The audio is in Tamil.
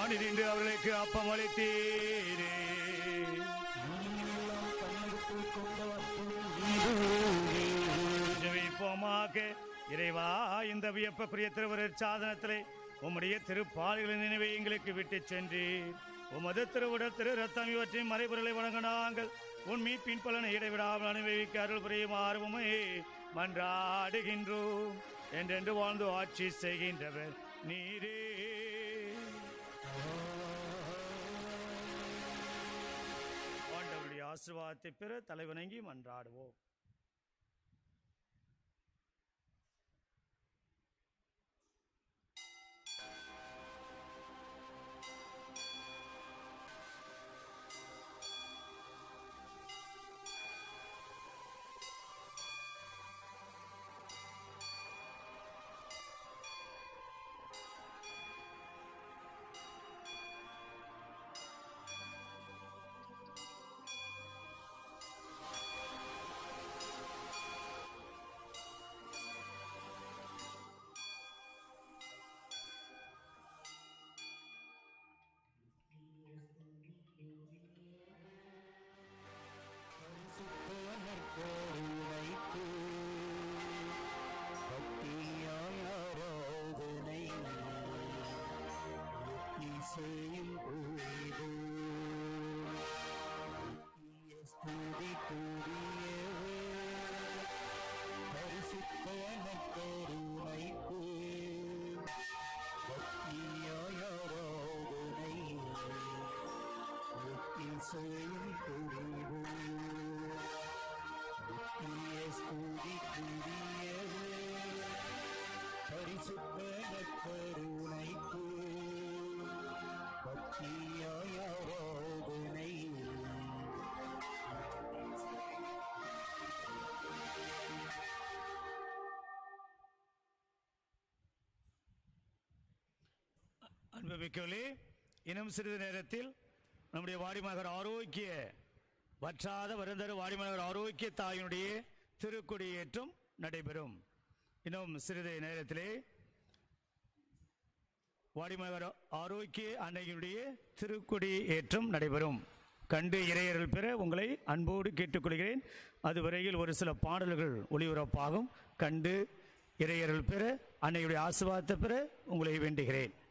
வாணி நின்று அவர்களுக்கு அப்பம் அளித்தீரே எல்லாம் தன்னகத்தில் கொண்ட அப்பமும் நீரே. ஜெபிப்போமாக இறைவா இந்த வியப்பக்குரிய திருவருட் சாதனத்திலே உம்முடைய திருப்பாடுகளின் நினைவை எங்களுக்கு விட்டுச் சென்றீர் உமது திருவுடல் திரு ரத்தம் இவற்றின் மறைபொருளை வழங்க நாங்கள் உன் மீட்பின் பலனை இடைவிடாமல் அனுபவிக்க அருள் புரியுமாறு உம்மை மன்றாடுகின்றோம் என்றென்று வாழ்ந்து ஆட்சி செய்கின்றவர் நீரே ஆண்டவருடைய ஆசீர்வாதத்தை பெற தலைவணங்கி மன்றாடுவோம் பரிசுத்தனர் கருணைக்கு பக்தியாய் ஆராதனை இசையும் பொழுது ஸ்துதி கூடியவே பரிசுத்தனர் கருணைக்கு பக்தியாய் ஆராதனை இசையும் பொழிவு நித்திய ஸ்துதி கூடியவே பரிசுத்த கருணைக்கு பக்தியாய் ஆராதனை அன்புமிக்கவர்களே இன்னும் சிறிது நேரத்தில் நம்முடைய வாடிமகர் ஆரோக்கிய வற்றாத வருந்தரு வாடிமகர் ஆரோக்கிய தாயினுடைய திருக்கொடியேற்றம் நடைபெறும் இன்னும் சிறிது நேரத்திலே வாடிமகர் ஆரோக்கிய அன்னையினுடைய திருக்கொடி ஏற்றம் நடைபெறும் கண்டு இறையர்கள் பெற உங்களை அன்போடு கேட்டுக்கொள்கிறேன் அதுவரையில் ஒரு சில பாடல்கள் ஒளிபரப்பாகும் கண்டு இறையர்கள் பெற அன்னையுடைய ஆசீர்வாதத்தை பெற உங்களை வேண்டுகிறேன்